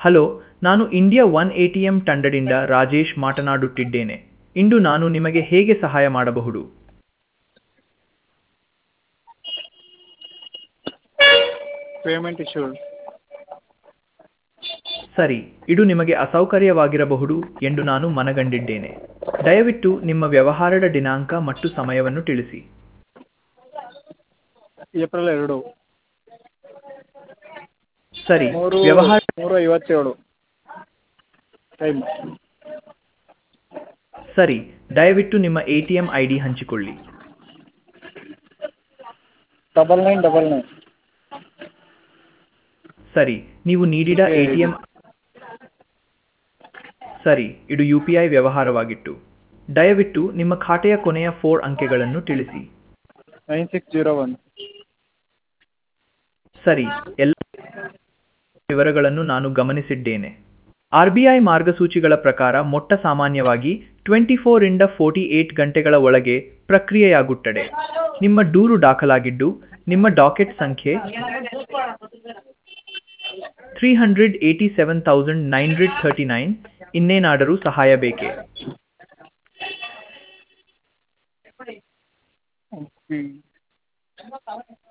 hello ನಾನು India one A T M ತಂಡದಿಂದ ರಾಜೇಶ್ ಮಾತನಾಡುತ್ತಿದ್ದೇನೆ ಇಂದು ನಾನು ನಿಮಗೆ ಹೇಗೆ ಸಹಾಯ ಮಾಡಬಹುದು ಪೇಮೆಂಟ್ ಇಶ್ಯೂಡ್ ಸರಿ ಇದು ನಿಮಗೆ ಅಸೌಕರ್ಯವಾಗಿರಬಹುದು ಎಂದು ನಾನು ಮನಗಂಡಿದ್ದೇನೆ ದಯವಿಟ್ಟು ನಿಮ್ಮ ವ್ಯವಹಾರದ ದಿನಾಂಕ ಮತ್ತು ಸಮಯವನ್ನು ತಿಳಿಸಿ ಏಪ್ರಿಲ್ ಎರಡು ಸರಿ ಮೂರು ವ್ಯವಹಾರ ಮೂರು ಐವತ್ತೇಳು ಟೈಮ್ ಸರಿ ದಯವಿಟ್ಟು ನಿಮ್ಮ A T M I D ಹಂಚಿಕೊಳ್ಳಿ ಡಬಲ್ ನೈನ್ ಡಬಲ್ ನೈನ್ ಸರಿ ನೀವು ನೀಡಿದ ಎ ಟಿ ಎಂ ಸರಿ ಇದು ಯು ಪಿ ಐ ವ್ಯವಹಾರವಾಗಿತ್ತು ದಯವಿಟ್ಟು ನಿಮ್ಮ ಖಾತೆಯ ಕೊನೆಯ ಫೋರ್ ಅಂಕೆಗಳನ್ನು ತಿಳಿಸಿ ನೈನ್ ಸಿಕ್ಸ್ ಜೀರೋ ಒನ್ ಸರಿ ಎಲ್ಲ ವಿವರಗಳನ್ನು ನಾನು ಗಮನಿಸಿದ್ದೇನೆ ಆರ್ ಬಿ ಐ ಮಾರ್ಗಸೂಚಿಗಳ ಪ್ರಕಾರ ಮೊಟ್ಟ ಸಾಮಾನ್ಯವಾಗಿ ಟ್ವೆಂಟಿ ಫೋರ್ ಇಂದ ಫೋರ್ಟಿ ಏಟ್ ಗಂಟೆಗಳ ಒಳಗೆ ಪ್ರಕ್ರಿಯೆಯಾಗುತ್ತದೆ ನಿಮ್ಮ ದೂರು ದಾಖಲಾಗಿದ್ದು ನಿಮ್ಮ ಡಾಕೆಟ್ ಸಂಖ್ಯೆ three hundred eighty seven thousand nine hundred thirty nine ಇನ್ನೇನಾದರೂ ಸಹಾಯ ಬೇಕೇ ಓಕೆ